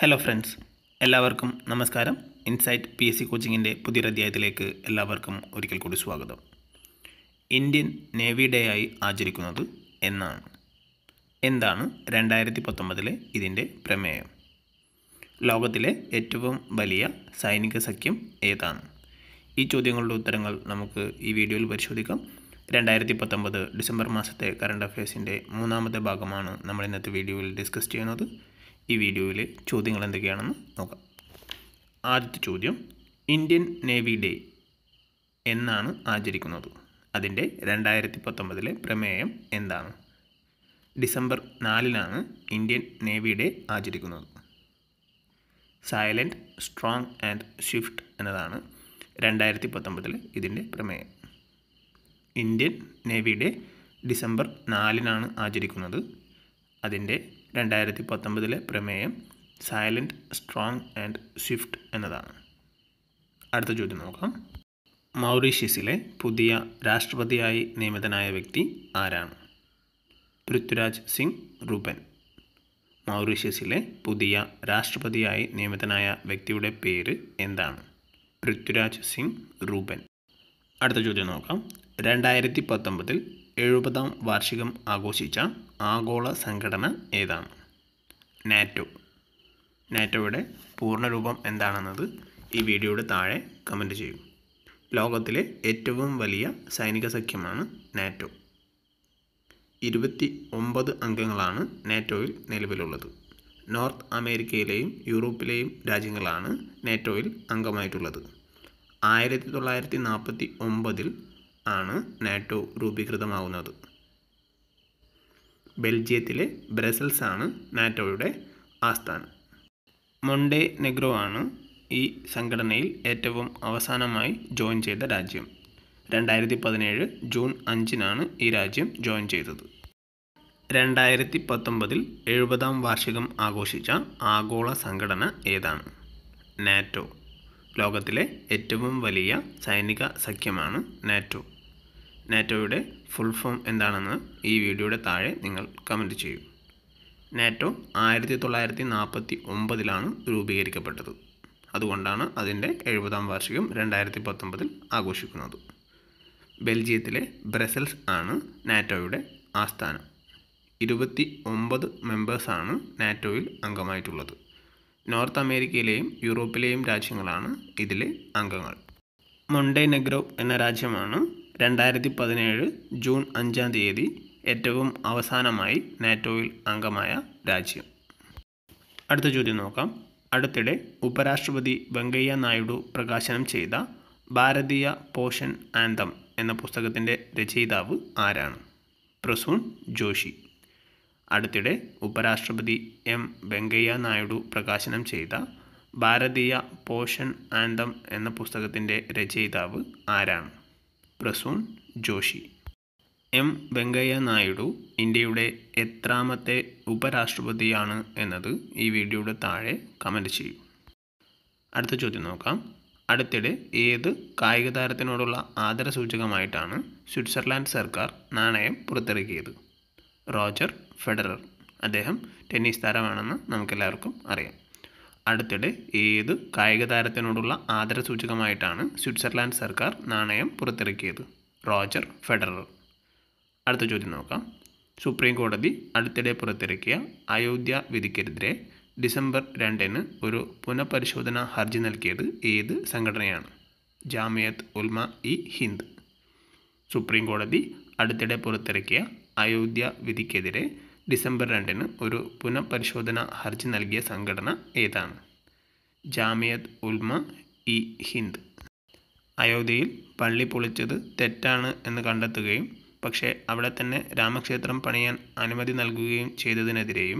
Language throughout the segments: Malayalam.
ഹലോ ഫ്രണ്ട്സ് എല്ലാവർക്കും നമസ്കാരം ഇൻസൈറ്റ് പി എസ് സി കോച്ചിങ്ങിൻ്റെ പുതിയൊരു അധ്യായത്തിലേക്ക് എല്ലാവർക്കും ഒരിക്കൽ കൂടി സ്വാഗതം ഇന്ത്യൻ നേവി ഡേ ആയി ആചരിക്കുന്നത് എന്നാണ് എന്താണ് രണ്ടായിരത്തി പത്തൊമ്പതിലെ ഇതിൻ്റെ പ്രമേയം ലോകത്തിലെ ഏറ്റവും വലിയ സൈനിക സഖ്യം ഏതാണ് ഈ ചോദ്യങ്ങളുടെ ഉത്തരങ്ങൾ നമുക്ക് ഈ വീഡിയോയിൽ പരിശോധിക്കാം രണ്ടായിരത്തി പത്തൊമ്പത് ഡിസംബർ മാസത്തെ കറണ്ട് അഫയേഴ്സിൻ്റെ മൂന്നാമത്തെ ഭാഗമാണ് നമ്മൾ ഇന്നത്തെ വീഡിയോയിൽ ഡിസ്കസ് ചെയ്യുന്നത് ഈ വീഡിയോയിലെ ചോദ്യങ്ങൾ എന്തൊക്കെയാണെന്ന് നോക്കാം ആദ്യത്തെ ചോദ്യം ഇന്ത്യൻ നേവി ഡേ എന്നാണ് ആചരിക്കുന്നത് അതിൻ്റെ രണ്ടായിരത്തി പത്തൊമ്പതിലെ പ്രമേയം എന്താണ് ഡിസംബർ നാലിനാണ് ഇന്ത്യൻ നേവി ഡേ ആചരിക്കുന്നത് സൈലൻറ്റ് സ്ട്രോങ് ആൻഡ് സ്വിഫ്റ്റ് എന്നതാണ് രണ്ടായിരത്തി പത്തൊമ്പതിലെ ഇതിൻ്റെ പ്രമേയം ഇന്ത്യൻ നേവി ഡേ ഡിസംബർ നാലിനാണ് ആചരിക്കുന്നത് അതിൻ്റെ രണ്ടായിരത്തി പത്തൊമ്പതിലെ പ്രമേയം സൈലൻറ്റ് സ്ട്രോങ് ആൻഡ് സ്വിഫ്റ്റ് എന്നതാണ് അടുത്ത ചോദ്യം നോക്കാം മൗറീഷ്യസിലെ പുതിയ രാഷ്ട്രപതിയായി നിയമിതനായ വ്യക്തി ആരാണ് പൃഥ്വിരാജ് സിംഗ് റൂബൻ മൗറീഷ്യസിലെ പുതിയ രാഷ്ട്രപതിയായി നിയമിതനായ വ്യക്തിയുടെ പേര് എന്താണ് പൃഥ്വിരാജ് സിംഗ് റൂബൻ അടുത്ത ചോദ്യം നോക്കാം രണ്ടായിരത്തി പത്തൊമ്പതിൽ എഴുപതാം വാർഷികം ആഘോഷിച്ച ആഗോള സംഘടന ഏതാണ് നാറ്റോ നാറ്റോയുടെ പൂർണ്ണരൂപം എന്താണെന്നത് ഈ വീഡിയോയുടെ താഴെ കമൻറ്റ് ചെയ്യൂ ലോകത്തിലെ ഏറ്റവും വലിയ സൈനിക സഖ്യമാണ് നാറ്റോ ഇരുപത്തി ഒമ്പത് അംഗങ്ങളാണ് നാറ്റോയിൽ നിലവിലുള്ളത് നോർത്ത് അമേരിക്കയിലെയും യൂറോപ്പിലെയും രാജ്യങ്ങളാണ് നാറ്റോയിൽ അംഗമായിട്ടുള്ളത് ആയിരത്തി തൊള്ളായിരത്തി നാൽപ്പത്തി ഒമ്പതിൽ ആണ് നാറ്റോ രൂപീകൃതമാവുന്നത് ബെൽജിയത്തിലെ ബ്രസൽസ് ആണ് നാറ്റോയുടെ ആസ്ഥാനം മൊണ്ടെ നെഗ്രോ ആണ് ഈ സംഘടനയിൽ ഏറ്റവും അവസാനമായി ജോയിൻ ചെയ്ത രാജ്യം രണ്ടായിരത്തി പതിനേഴ് ജൂൺ അഞ്ചിനാണ് ഈ രാജ്യം ജോയിൻ ചെയ്തത് രണ്ടായിരത്തി പത്തൊമ്പതിൽ എഴുപതാം വാർഷികം ആഘോഷിച്ച ആഗോള സംഘടന ഏതാണ് നാറ്റോ ലോകത്തിലെ ഏറ്റവും വലിയ സൈനിക സഖ്യമാണ് നാറ്റോ നാറ്റോയുടെ ഫുൾ ഫോം എന്താണെന്ന് ഈ വീഡിയോയുടെ താഴെ നിങ്ങൾ കമൻറ്റ് ചെയ്യൂ നാറ്റോ ആയിരത്തി തൊള്ളായിരത്തി നാൽപ്പത്തി ഒമ്പതിലാണ് രൂപീകരിക്കപ്പെട്ടത് അതുകൊണ്ടാണ് അതിൻ്റെ എഴുപതാം വാർഷികം രണ്ടായിരത്തി പത്തൊമ്പതിൽ ആഘോഷിക്കുന്നത് ബെൽജിയത്തിലെ ബ്രസൽസ് ആണ് നാറ്റോയുടെ ആസ്ഥാനം ഇരുപത്തി ഒമ്പത് മെമ്പേഴ്സാണ് നാറ്റോയിൽ അംഗമായിട്ടുള്ളത് നോർത്ത് അമേരിക്കയിലെയും യൂറോപ്പിലെയും രാജ്യങ്ങളാണ് ഇതിലെ അംഗങ്ങൾ മൊണ്ടെനെഗ്രോ എന്ന രാജ്യമാണ് രണ്ടായിരത്തി പതിനേഴ് ജൂൺ അഞ്ചാം തീയതി ഏറ്റവും അവസാനമായി നാറ്റോയിൽ അംഗമായ രാജ്യം അടുത്ത ചോദ്യം നോക്കാം അടുത്തിടെ ഉപരാഷ്ട്രപതി വെങ്കയ്യ നായിഡു പ്രകാശനം ചെയ്ത ഭാരതീയ പോഷൻ ആന്തം എന്ന പുസ്തകത്തിൻ്റെ രചയിതാവ് ആരാണ് പ്രസൂൺ ജോഷി അടുത്തിടെ ഉപരാഷ്ട്രപതി എം വെങ്കയ്യ നായിഡു പ്രകാശനം ചെയ്ത ഭാരതീയ പോഷൻ ആന്തം എന്ന പുസ്തകത്തിൻ്റെ രചയിതാവ് ആരാണ് പ്രസൂൺ ജോഷി എം വെങ്കയ്യ നായിഡു ഇന്ത്യയുടെ എത്രാമത്തെ ഉപരാഷ്ട്രപതിയാണ് എന്നത് ഈ വീഡിയോയുടെ താഴെ കമൻറ്റ് ചെയ്യൂ അടുത്ത ചോദ്യം നോക്കാം അടുത്തിടെ ഏത് കായിക താരത്തിനോടുള്ള ആദരസൂചകമായിട്ടാണ് സ്വിറ്റ്സർലാൻഡ് സർക്കാർ നാണയം പുറത്തിറക്കിയത് റോജർ ഫെഡറർ അദ്ദേഹം ടെന്നീസ് താരമാണെന്ന് നമുക്കെല്ലാവർക്കും അറിയാം അടുത്തിടെ ഏത് കായിക താരത്തിനോടുള്ള ആദരസൂചകമായിട്ടാണ് സ്വിറ്റ്സർലാൻഡ് സർക്കാർ നാണയം പുറത്തിറക്കിയത് റോജർ ഫെഡറർ അടുത്ത ചോദ്യം നോക്കാം സുപ്രീം കോടതി അടുത്തിടെ പുറത്തിറക്കിയ അയോധ്യ വിധിക്കെതിരെ ഡിസംബർ രണ്ടിന് ഒരു പുനഃപരിശോധന ഹർജി നൽകിയത് ഏത് സംഘടനയാണ് ജാമിയത്ത് ഉൽമ ഇ ഹിന്ദ് സുപ്രീം കോടതി അടുത്തിടെ പുറത്തിറക്കിയ അയോധ്യ വിധിക്കെതിരെ ഡിസംബർ രണ്ടിന് ഒരു പുനഃപരിശോധന ഹർജി നൽകിയ സംഘടന ഏതാണ് ജാമിയത്ത് ഉൽമ ഇ ഹിന്ദ് അയോധ്യയിൽ പള്ളി പൊളിച്ചത് തെറ്റാണ് എന്ന് കണ്ടെത്തുകയും പക്ഷേ അവിടെ തന്നെ രാമക്ഷേത്രം പണിയാൻ അനുമതി നൽകുകയും ചെയ്തതിനെതിരെയും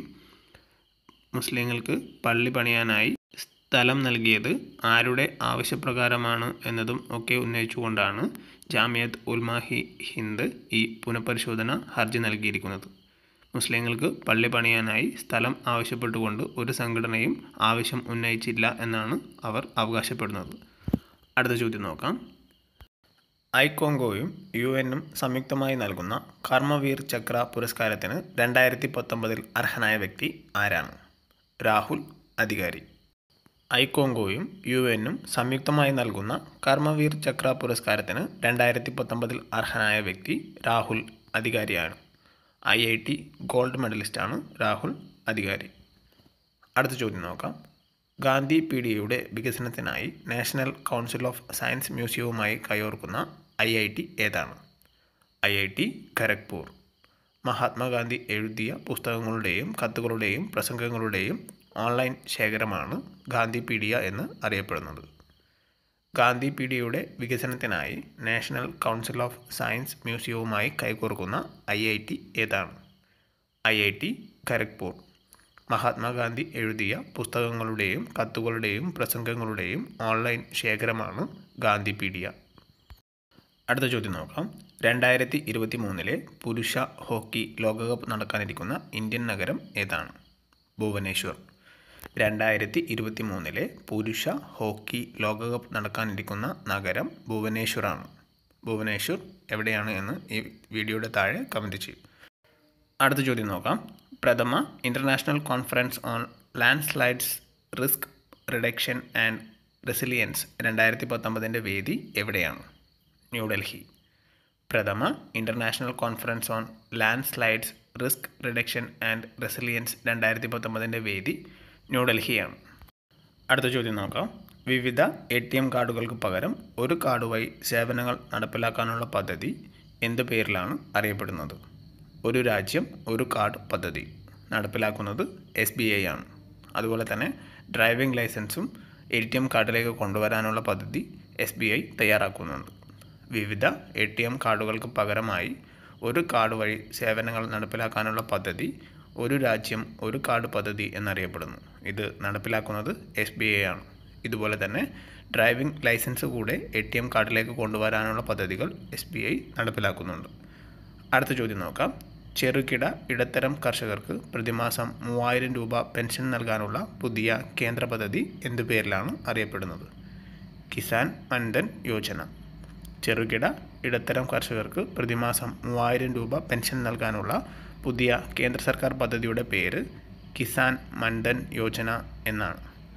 മുസ്ലിങ്ങൾക്ക് പള്ളി പണിയാനായി സ്ഥലം നൽകിയത് ആരുടെ ആവശ്യപ്രകാരമാണ് എന്നതും ഒക്കെ ഉന്നയിച്ചുകൊണ്ടാണ് ജാമിയത്ത് ഉൽമാഹി ഹിന്ദ് ഈ പുനഃപരിശോധന ഹർജി നൽകിയിരിക്കുന്നത് മുസ്ലിങ്ങൾക്ക് പള്ളി പണിയാനായി സ്ഥലം ആവശ്യപ്പെട്ടുകൊണ്ട് ഒരു സംഘടനയും ആവശ്യം ഉന്നയിച്ചില്ല എന്നാണ് അവർ അവകാശപ്പെടുന്നത് അടുത്ത ചോദ്യം നോക്കാം ഐക്കോങ്കോയും യു എന്നും സംയുക്തമായി നൽകുന്ന കർമ്മവീർ ചക്ര പുരസ്കാരത്തിന് രണ്ടായിരത്തി പത്തൊമ്പതിൽ അർഹനായ വ്യക്തി ആരാണ് രാഹുൽ അധികാരി ഐക്കോങ്കോയും യു എന്നും സംയുക്തമായി നൽകുന്ന കർമ്മവീർ ചക്ര പുരസ്കാരത്തിന് രണ്ടായിരത്തി പത്തൊമ്പതിൽ അർഹനായ വ്യക്തി Rahul അധികാരിയാണ് I I T gold മെഡലിസ്റ്റാണ് Rahul അധികാരി അടുത്ത ചോദ്യം നോക്കാം ഗാന്ധി പീഡിയയുടെ വികസനത്തിനായി നാഷണൽ കൗൺസിൽ ഓഫ് സയൻസ് മ്യൂസിയവുമായി കൈകോർക്കുന്ന ഐ ഐ ടി ഏതാണ് I I T Kharagpur Mahatma Gandhi എഴുതിയ പുസ്തകങ്ങളുടെയും കത്തുകളുടെയും പ്രസംഗങ്ങളുടെയും ഓൺലൈൻ ശേഖരമാണ് ഗാന്ധിപീഡിയ എന്ന് അറിയപ്പെടുന്നത് ഗാന്ധിപീഡിയയുടെ വികസനത്തിനായി നാഷണൽ കൗൺസിൽ ഓഫ് സയൻസ് മ്യൂസിയവുമായി കൈകോർക്കുന്ന ഐ ഐ ടി ഏതാണ് I I T Kharagpur Mahatma Gandhi എഴുതിയ പുസ്തകങ്ങളുടെയും കത്തുകളുടെയും പ്രസംഗങ്ങളുടെയും ഓൺലൈൻ ശേഖരമാണ് ഗാന്ധിപീഡിയ അടുത്ത ചോദ്യം നോക്കാം രണ്ടായിരത്തി ഇരുപത്തി മൂന്നിലെ പുരുഷ ഹോക്കി ലോകകപ്പ് നടക്കാനിരിക്കുന്ന ഇന്ത്യൻ നഗരം ഏതാണ് ഭുവനേശ്വർ രണ്ടായിരത്തി ഇരുപത്തി മൂന്നിലെ പുരുഷ ഹോക്കി ലോകകപ്പ് നടക്കാനിരിക്കുന്ന നഗരം ഭുവനേശ്വറാണ് ഭുവനേശ്വർ എവിടെയാണ് എന്ന് ഈ വീഡിയോയുടെ താഴെ കമൻറ്റ് ചെയ്യും അടുത്ത ചോദ്യം നോക്കാം പ്രഥമ international conference on landslides risk reduction and resilience രണ്ടായിരത്തി പത്തൊമ്പതിൻ്റെ വേദി എവിടെയാണ് ന്യൂഡൽഹി പ്രഥമ international conference on landslides risk reduction and resilience രണ്ടായിരത്തി പത്തൊമ്പതിൻ്റെ വേദി ന്യൂഡൽഹിയാണ് അടുത്ത ചോദ്യം നോക്കാം വിവിധ എ ടി എം കാർഡുകൾക്ക് പകരം ഒരു കാർഡ് വഴി സേവനങ്ങൾ നടപ്പിലാക്കാനുള്ള പദ്ധതി എന്ത് പേരിലാണ് അറിയപ്പെടുന്നത് ഒരു രാജ്യം ഒരു കാർഡ് പദ്ധതി നടപ്പിലാക്കുന്നത് എസ് ബി ഐ ആണ് അതുപോലെ തന്നെ ഡ്രൈവിംഗ് ലൈസൻസും എ ടി എം കാർഡിലേക്ക് കൊണ്ടുവരാനുള്ള പദ്ധതി എസ് ബി ഐ തയ്യാറാക്കുന്നുണ്ട് വിവിധ എ ടി എം കാർഡുകൾക്ക് പകരമായി ഒരു കാർഡ് വഴി സേവനങ്ങൾ നടപ്പിലാക്കാനുള്ള പദ്ധതി ഒരു രാജ്യം ഒരു കാർഡ് പദ്ധതി എന്നറിയപ്പെടുന്നു ഇത് നടപ്പിലാക്കുന്നത് എസ് ബി ഐ ആണ് ഇതുപോലെ തന്നെ ഡ്രൈവിംഗ് ലൈസൻസ് കൂടെ എ ടി എം കാർഡിലേക്ക് കൊണ്ടുവരാനുള്ള പദ്ധതികൾ എസ് ബി ഐ നടപ്പിലാക്കുന്നുണ്ട് അടുത്ത ചോദ്യം നോക്കാം ചെറുകിട ഇടത്തരം കർഷകർക്ക് പ്രതിമാസം മൂവായിരം രൂപ പെൻഷൻ നൽകാനുള്ള പുതിയ കേന്ദ്ര പദ്ധതി എന്തു പേരിലാണ് അറിയപ്പെടുന്നത് കിസാൻ മൻധൻ യോജന ചെറുകിട ഇടത്തരം കർഷകർക്ക് പ്രതിമാസം മൂവായിരം രൂപ പെൻഷൻ നൽകാനുള്ള പുതിയ കേന്ദ്ര സർക്കാർ പദ്ധതിയുടെ പേര് കിസാൻ മൻധൻ യോജന എന്നാണ്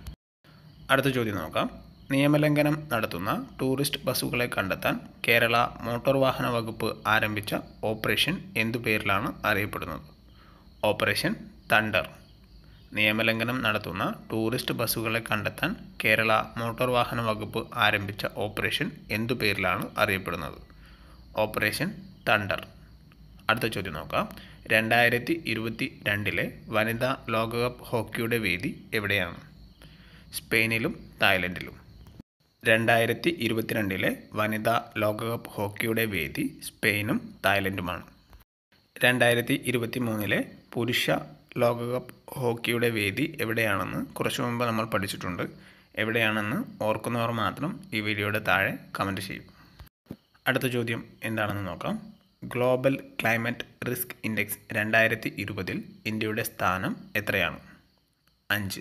അടുത്ത ചോദ്യം നോക്കാം നിയമലംഘനം നടത്തുന്ന ടൂറിസ്റ്റ് ബസ്സുകളെ കണ്ടെത്താൻ കേരള മോട്ടോർ വാഹന വകുപ്പ് ആരംഭിച്ച ഓപ്പറേഷൻ എന്തു പേരിലാണ് അറിയപ്പെടുന്നത് ഓപ്പറേഷൻ തണ്ടർ നിയമലംഘനം നടത്തുന്ന ടൂറിസ്റ്റ് ബസ്സുകളെ കണ്ടെത്താൻ കേരള മോട്ടോർ വാഹന വകുപ്പ് ആരംഭിച്ച ഓപ്പറേഷൻ എന്തു പേരിലാണ് അറിയപ്പെടുന്നത് ഓപ്പറേഷൻ തണ്ടർ അടുത്ത ചോദ്യം നോക്കാം രണ്ടായിരത്തി ഇരുപത്തി രണ്ടിലെ വനിതാ ലോകകപ്പ് ഹോക്കിയുടെ വേദി എവിടെയാണ് സ്പെയിനിലും തായ്ലൻഡിലും രണ്ടായിരത്തി ഇരുപത്തിരണ്ടിലെ വനിതാ ലോകകപ്പ് ഹോക്കിയുടെ വേദി സ്പെയിനും തായ്ലൻഡുമാണ് രണ്ടായിരത്തി ഇരുപത്തി മൂന്നിലെ പുരുഷ ലോകകപ്പ് ഹോക്കിയുടെ വേദി എവിടെയാണെന്ന് കുറച്ചു മുമ്പ് നമ്മൾ പഠിച്ചിട്ടുണ്ട് എവിടെയാണെന്ന് ഓർക്കുന്നവർ മാത്രം ഈ വീഡിയോയുടെ താഴെ കമൻറ്റ് ചെയ്യും അടുത്ത ചോദ്യം എന്താണെന്ന് നോക്കാം ഗ്ലോബൽ ക്ലൈമറ്റ് റിസ്ക് ഇൻഡെക്സ് രണ്ടായിരത്തി ഇരുപതിൽ ഇന്ത്യയുടെ സ്ഥാനം എത്രയാണ് അഞ്ച്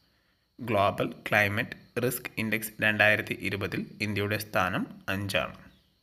ഗ്ലോബൽ ക്ലൈമറ്റ് റിസ്ക് ഇൻഡെക്സ് രണ്ടായിരത്തി ഇരുപതിൽ ഇന്ത്യയുടെ സ്ഥാനം അഞ്ചാണ്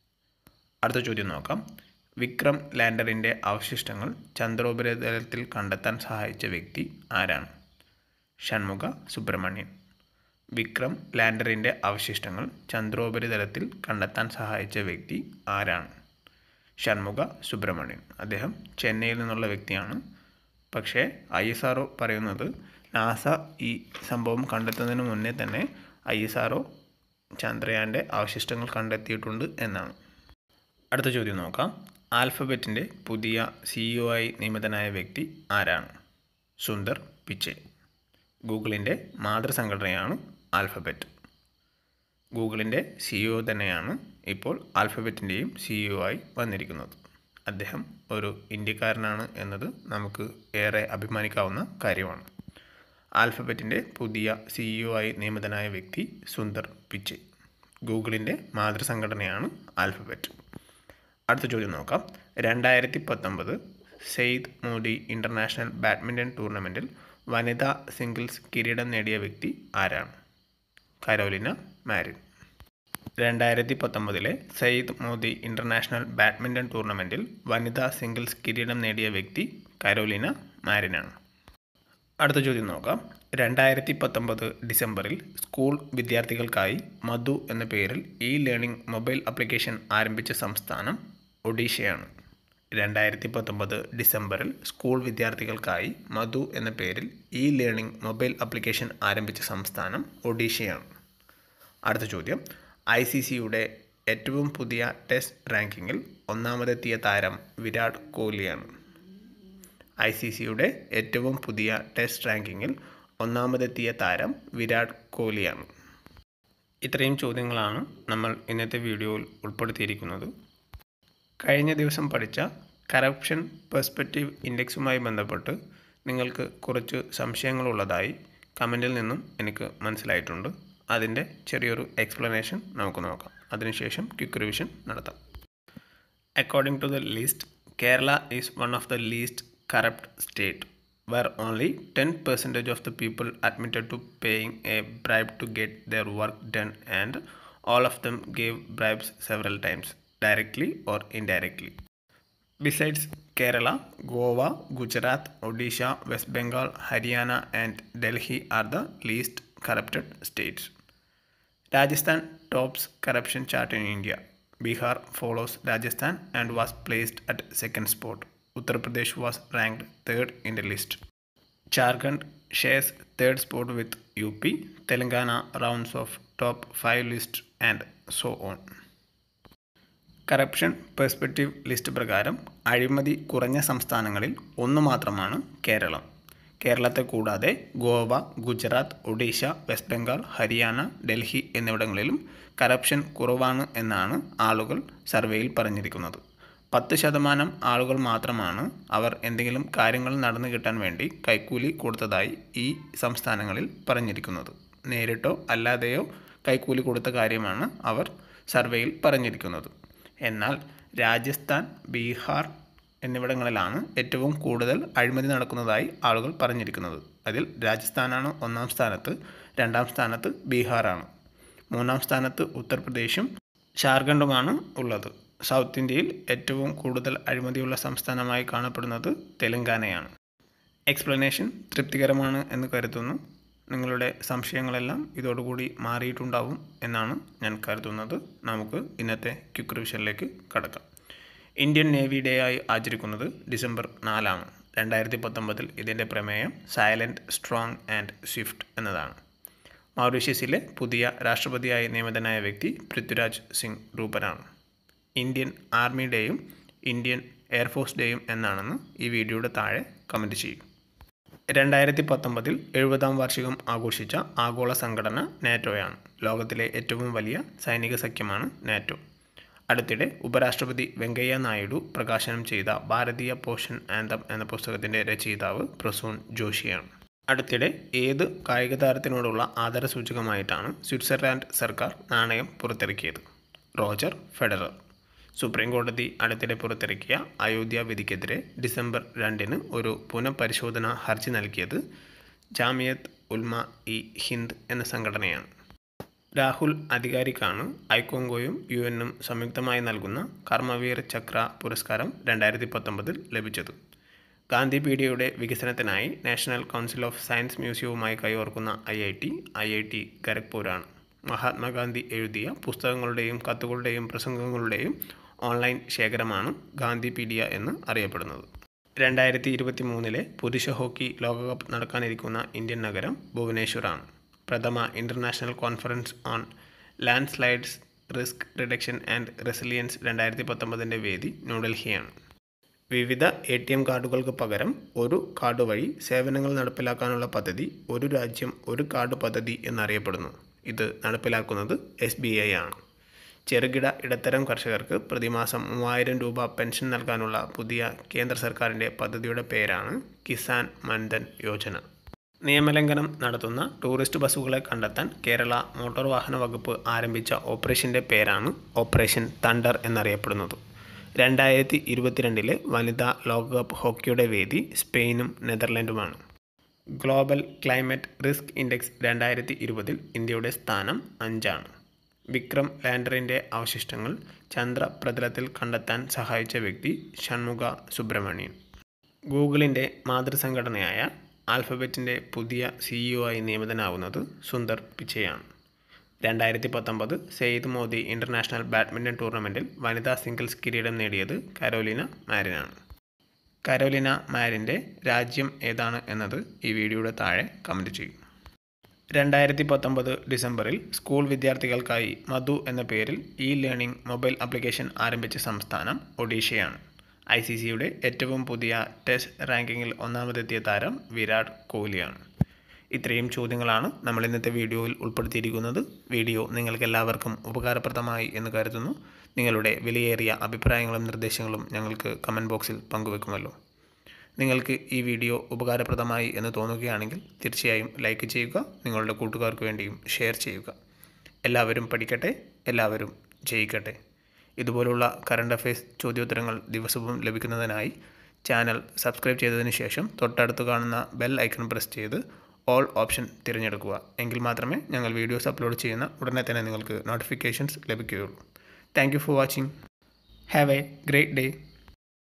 അടുത്ത ചോദ്യം നോക്കാം വിക്രം ലാൻഡറിൻ്റെ അവശിഷ്ടങ്ങൾ ചന്ദ്രോപരിതലത്തിൽ കണ്ടെത്താൻ സഹായിച്ച വ്യക്തി ആരാണ് ഷൺമുഖ സുബ്രഹ്മണ്യൻ വിക്രം ലാൻഡറിൻ്റെ അവശിഷ്ടങ്ങൾ ചന്ദ്രോപരിതലത്തിൽ കണ്ടെത്താൻ സഹായിച്ച വ്യക്തി ആരാണ് ഷൺമുഖ സുബ്രഹ്മണ്യൻ അദ്ദേഹം ചെന്നൈയിൽ നിന്നുള്ള വ്യക്തിയാണ് പക്ഷേ ഐ എസ് ആർ പറയുന്നത് നാസ ഈ സംഭവം കണ്ടെത്തുന്നതിന് മുന്നേ തന്നെ ഐ എസ് ആർ ചന്ദ്രയാൻ്റെ അവശിഷ്ടങ്ങൾ കണ്ടെത്തിയിട്ടുണ്ട് എന്നാണ് അടുത്ത ചോദ്യം നോക്കാം ആൽഫബറ്റിൻ്റെ പുതിയ സിഇഒ ആയി നിയമിതനായ വ്യക്തി ആരാണ് സുന്ദർ പിച്ചെ ഗൂഗിളിൻ്റെ മാതൃസംഘടനയാണ് ആൽഫബറ്റ് ഗൂഗിളിൻ്റെ സിഇഒ തന്നെയാണ് ഇപ്പോൾ ആൽഫബറ്റിൻ്റെയും സിഇഒ ആയി വന്നിരിക്കുന്നത് അദ്ദേഹം ഒരു ഇന്ത്യക്കാരനാണ് എന്നത് നമുക്ക് ഏറെ അഭിമാനിക്കാവുന്ന കാര്യമാണ് ആൽഫബറ്റിൻ്റെ പുതിയ സിഇഒ ആയി നിയമിതനായ വ്യക്തി സുന്ദർ പിച്ചെ ഗൂഗിളിൻ്റെ മാതൃസംഘടനയാണ് ആൽഫബറ്റ് അടുത്ത ചോദ്യം നോക്കാം രണ്ടായിരത്തി പത്തൊമ്പത് സെയ്ദ് മോദി ഇൻ്റർനാഷണൽ ബാഡ്മിൻ്റൺ ടൂർണമെൻറ്റിൽ വനിതാ സിംഗിൾസ് കിരീടം നേടിയ വ്യക്തി ആരാണ് കരോലിന മാരിൻ രണ്ടായിരത്തി പത്തൊമ്പതിലെ സയ്യിദ് മോദി ഇൻ്റർനാഷണൽ ബാഡ്മിൻ്റൺ ടൂർണമെൻറ്റിൽ വനിതാ സിംഗിൾസ് കിരീടം നേടിയ വ്യക്തി കരോലിന മാരിനാണ് അടുത്ത ചോദ്യം നോക്കാം രണ്ടായിരത്തി പത്തൊമ്പത് ഡിസംബറിൽ സ്കൂൾ വിദ്യാർത്ഥികൾക്കായി മധു എന്ന പേരിൽ ഇ ലേണിംഗ് മൊബൈൽ ആപ്ലിക്കേഷൻ ആരംഭിച്ച സംസ്ഥാനം ഒഡീഷയാണ് രണ്ടായിരത്തി പത്തൊമ്പത് ഡിസംബറിൽ സ്കൂൾ വിദ്യാർത്ഥികൾക്കായി മധു എന്ന പേരിൽ ഇ ലേണിംഗ് മൊബൈൽ ആപ്ലിക്കേഷൻ ആരംഭിച്ച സംസ്ഥാനം ഒഡീഷയാണ് അടുത്ത ചോദ്യം ഐ സി സിയുടെ ഏറ്റവും പുതിയ ടെസ്റ്റ് റാങ്കിങ്ങിൽ ഒന്നാമതെത്തിയ താരം വിരാട് കോഹ്ലിയാണ് ഐ സി സിയുടെ ഏറ്റവും പുതിയ ടെസ്റ്റ് റാങ്കിങ്ങിൽ ഒന്നാമതെത്തിയ താരം വിരാട് കോഹ്ലിയാണ് ഇത്രയും ചോദ്യങ്ങളാണ് നമ്മൾ ഇന്നത്തെ വീഡിയോയിൽ ഉൾപ്പെടുത്തിയിരിക്കുന്നത് കഴിഞ്ഞ ദിവസം പഠിച്ച കറപ്ഷൻ പെർസ്പെക്റ്റീവ് ഇൻഡെക്സുമായി ബന്ധപ്പെട്ട് നിങ്ങൾക്ക് കുറച്ച് സംശയങ്ങളുള്ളതായി കമൻറ്റിൽ നിന്നും എനിക്ക് മനസ്സിലായിട്ടുണ്ട് അതിൻ്റെ ചെറിയൊരു എക്സ്പ്ലനേഷൻ നമുക്ക് നോക്കാം അതിനുശേഷം ക്വിക്ക് റിവിഷൻ നടത്താം according to the list Kerala is one of the least corrupt state where only 10% of the people admitted to paying a bribe to get their work done and all of them gave bribes several times directly or indirectly besides kerala goa gujarat odisha west bengal haryana and delhi are the least corrupted states rajasthan tops corruption chart in india bihar follows rajasthan and was placed at second spot Uttar Pradesh was ranked third in the list. Jharkhand shares third spot with UP, Telangana rounds of top 5 list and so on. Corruption perspective list പ്രകാരം അഴിമതി കുറഞ്ഞ സംസ്ഥാനങ്ങളിൽ ഒന്ന് മാത്രമാണ് കേരളം കേരളത്തെ കൂടാതെ ഗോവ ഗുജറാത്ത് ഒഡീഷ വെസ്റ്റ് ബംഗാൾ ഹരിയാന ഡൽഹി എന്നിവിടങ്ങളിലും കറപ്ഷൻ കുറവാണ് എന്നാണ് ആളുകൾ സർവേയിൽ പറഞ്ഞിരിക്കുന്നത് പത്ത് ശതമാനം ആളുകൾ മാത്രമാണ് അവർ എന്തെങ്കിലും കാര്യങ്ങൾ നടന്നു കിട്ടാൻ വേണ്ടി കൈക്കൂലി കൊടുത്തതായി ഈ സംസ്ഥാനങ്ങളിൽ പറഞ്ഞിരിക്കുന്നത് നേരിട്ടോ അല്ലാതെയോ കൈക്കൂലി കൊടുത്ത കാര്യമാണ് അവർ സർവേയിൽ പറഞ്ഞിരിക്കുന്നത് എന്നാൽ രാജസ്ഥാൻ ബീഹാർ എന്നിവിടങ്ങളിലാണ് ഏറ്റവും കൂടുതൽ അഴിമതി നടക്കുന്നതായി ആളുകൾ പറഞ്ഞിരിക്കുന്നത് അതിൽ രാജസ്ഥാനാണ് ഒന്നാം സ്ഥാനത്ത് രണ്ടാം സ്ഥാനത്ത് ബീഹാറാണ് മൂന്നാം സ്ഥാനത്ത് ഉത്തർപ്രദേശും ജാർഖണ്ഡുമാണ് ഉള്ളത് സൗത്ത് ഇന്ത്യയിൽ ഏറ്റവും കൂടുതൽ അഴിമതിയുള്ള സംസ്ഥാനമായി കാണപ്പെടുന്നത് തെലങ്കാനയാണ് എക്സ്പ്ലനേഷൻ തൃപ്തികരമാണ് എന്ന് കരുതുന്നു നിങ്ങളുടെ സംശയങ്ങളെല്ലാം ഇതോടുകൂടി മാറിയിട്ടുണ്ടാവും എന്നാണ് ഞാൻ കരുതുന്നത് നമുക്ക് ഇന്നത്തെ ക്വിക്ക് റിവിഷനിലേക്ക് കടക്കാം ഇന്ത്യൻ നേവി ഡേ ആയി ആചരിക്കുന്നത് ഡിസംബർ നാലാണ് രണ്ടായിരത്തി പത്തൊമ്പതിൽ ഇതിൻ്റെ പ്രമേയം സൈലൻറ്റ് സ്ട്രോങ് ആൻഡ് സ്വിഫ്റ്റ് എന്നതാണ് മൗറീഷ്യസിലെ പുതിയ രാഷ്ട്രപതിയായി നിയമിതനായ വ്യക്തി പൃഥ്വിരാജ് സിംഗ് റൂപനാണ് ഇന്ത്യൻ ആർമി ഡേയും ഇന്ത്യൻ എയർഫോഴ്സ് ഡേയും എന്നാണെന്ന് ഈ വീഡിയോയുടെ താഴെ കമൻറ്റ് ചെയ്യും രണ്ടായിരത്തി പത്തൊമ്പതിൽ എഴുപതാം വാർഷികം ആഘോഷിച്ച ആഗോള സംഘടന നാറ്റോയാണ് ലോകത്തിലെ ഏറ്റവും വലിയ സൈനിക സഖ്യമാണ് നാറ്റോ അടുത്തിടെ ഉപരാഷ്ട്രപതി വെങ്കയ്യ നായിഡു പ്രകാശനം ചെയ്ത ഭാരതീയ പോഷൻ ആന്തം എന്ന പുസ്തകത്തിൻ്റെ രചയിതാവ് പ്രസൂൺ ജോഷിയാണ് അടുത്തിടെ ഏത് കായിക താരത്തിനോടുള്ള ആദരസൂചകമായിട്ടാണ് സ്വിറ്റ്സർലാൻഡ് സർക്കാർ നാണയം പുറത്തിറക്കിയത് റോജർ ഫെഡറർ സുപ്രീം കോടതി അടുത്തിടെ പുറത്തിറക്കിയ അയോധ്യ വിധിക്കെതിരെ ഡിസംബർ രണ്ടിന് ഒരു പുനഃപരിശോധന ഹർജി നൽകിയത് ജാമിയത്ത് ഉൽമ ഇ ഹിന്ദ് എന്ന സംഘടനയാണ് രാഹുൽ അധികാരിക്കാണ് ഐക്കോങ്കോയും യു എന്നും സംയുക്തമായി നൽകുന്ന കർമ്മവീർ ചക്ര പുരസ്കാരം രണ്ടായിരത്തി പത്തൊമ്പതിൽ ലഭിച്ചത് ഗാന്ധിപീഡിയയുടെ വികസനത്തിനായി നാഷണൽ കൗൺസിൽ ഓഫ് സയൻസ് മ്യൂസിയവുമായി കൈകോർക്കുന്ന I I T I I T ഖരഗ്പൂരാണ് മഹാത്മാഗാന്ധി എഴുതിയ പുസ്തകങ്ങളുടെയും കത്തുകളുടെയും പ്രസംഗങ്ങളുടെയും ഓൺലൈൻ ശേഖരമാണ് ഗാന്ധിപീഡിയ എന്ന് അറിയപ്പെടുന്നത് രണ്ടായിരത്തി ഇരുപത്തി മൂന്നിലെ പുരുഷ ഹോക്കി ലോകകപ്പ് നടക്കാനിരിക്കുന്ന ഇന്ത്യൻ നഗരം ഭുവനേശ്വറാണ് പ്രഥമ international conference on landslides risk reduction and resilience രണ്ടായിരത്തി പത്തൊമ്പതിൻ്റെ വേദി ന്യൂഡൽഹിയാണ് വിവിധ എ ടി എം കാർഡുകൾക്ക് പകരം ഒരു കാർഡ് വഴി സേവനങ്ങൾ നടപ്പിലാക്കാനുള്ള പദ്ധതി ഒരു രാജ്യം ഒരു കാർഡ് പദ്ധതി എന്നറിയപ്പെടുന്നു ഇത് നടപ്പിലാക്കുന്നത് എസ് ബി ഐ ആണ് ചെറുകിട ഇടത്തരം കർഷകർക്ക് പ്രതിമാസം മൂവായിരം രൂപ പെൻഷൻ നൽകാനുള്ള പുതിയ കേന്ദ്ര സർക്കാരിൻ്റെ പദ്ധതിയുടെ പേരാണ് കിസാൻ മൻധൻ യോജന നിയമലംഘനം നടത്തുന്ന ടൂറിസ്റ്റ് ബസ്സുകളെ കണ്ടെത്താൻ കേരള മോട്ടോർ വാഹന വകുപ്പ് ആരംഭിച്ച ഓപ്പറേഷൻ്റെ പേരാണ് ഓപ്പറേഷൻ തണ്ടർ എന്നറിയപ്പെടുന്നത് രണ്ടായിരത്തി ഇരുപത്തിരണ്ടിലെ വനിതാ ലോകകപ്പ് ഹോക്കിയുടെ വേദി സ്പെയിനും നെതർലൻഡുമാണ് ഗ്ലോബൽ ക്ലൈമറ്റ് റിസ്ക് ഇൻഡെക്സ് രണ്ടായിരത്തി ഇരുപതിൽ ഇന്ത്യയുടെ സ്ഥാനം അഞ്ചാണ് വിക്രം ലാൻഡറിൻ്റെ അവശിഷ്ടങ്ങൾ ചന്ദ്രപ്രതലത്തിൽ കണ്ടെത്താൻ സഹായിച്ച വ്യക്തി ഷൺമുഖ സുബ്രഹ്മണ്യൻ ഗൂഗിളിൻ്റെ മാതൃസംഘടനയായ ആൽഫബറ്റിൻ്റെ പുതിയ സിഇഒ ആയി നിയമിതനാവുന്നത് സുന്ദർ പിച്ചയാണ് രണ്ടായിരത്തി പത്തൊമ്പത് സെയ്ദ് മോദി ഇൻ്റർനാഷണൽ ബാഡ്മിൻ്റൺ ടൂർണമെൻറ്റിൽ വനിതാ സിംഗിൾസ് കിരീടം നേടിയത് കരോലിന മാരിനാണ് കരോലിന മാരിൻ്റെ രാജ്യം ഏതാണ് എന്നത് ഈ വീഡിയോയുടെ താഴെ കമൻറ്റ് ചെയ്യും രണ്ടായിരത്തി പത്തൊമ്പത് ഡിസംബറിൽ സ്കൂൾ വിദ്യാർത്ഥികൾക്കായി മധു എന്ന പേരിൽ ഇ ലേണിംഗ് മൊബൈൽ ആപ്ലിക്കേഷൻ ആരംഭിച്ച സംസ്ഥാനം ഒഡീഷയാണ് ഐ സി സിയുടെ ഏറ്റവും പുതിയ ടെസ്റ്റ് റാങ്കിങ്ങിൽ ഒന്നാമതെത്തിയ താരം വിരാട് കോഹ്ലിയാണ് ഇത്രയും ചോദ്യങ്ങളാണ് നമ്മൾ ഇന്നത്തെ വീഡിയോയിൽ ഉൾപ്പെടുത്തിയിരിക്കുന്നത് വീഡിയോ നിങ്ങൾക്ക് എല്ലാവർക്കും ഉപകാരപ്രദമായി എന്ന് കരുതുന്നു നിങ്ങളുടെ വിലയേറിയ അഭിപ്രായങ്ങളും നിർദ്ദേശങ്ങളും ഞങ്ങൾക്ക് കമൻറ്റ് ബോക്സിൽ പങ്കുവെക്കുമല്ലോ നിങ്ങൾക്ക് ഈ വീഡിയോ ഉപകാരപ്രദമായി എന്ന് തോന്നുകയാണെങ്കിൽ തീർച്ചയായും ലൈക്ക് ചെയ്യുക നിങ്ങളുടെ കൂട്ടുകാർക്ക് വേണ്ടിയും ഷെയർ ചെയ്യുക എല്ലാവരും പഠിക്കട്ടെ എല്ലാവരും ജയിക്കട്ടെ ഇതുപോലുള്ള കറണ്ട് അഫയേഴ്സ് ചോദ്യോത്തരങ്ങൾ ദിവസവും ലഭിക്കുന്നതിനായി ചാനൽ സബ്സ്ക്രൈബ് ചെയ്തതിന് ശേഷം തൊട്ടടുത്ത് കാണുന്ന ബെൽ ഐക്കൺ പ്രസ് ചെയ്ത് ഓൾ ഓപ്ഷൻ തിരഞ്ഞെടുക്കുക എങ്കിൽ മാത്രമേ ഞങ്ങൾ വീഡിയോസ് അപ്ലോഡ് ചെയ്യുന്ന ഉടനെ തന്നെ നിങ്ങൾക്ക് നോട്ടിഫിക്കേഷൻസ് ലഭിക്കുകയുള്ളൂ thank you for watching have a great day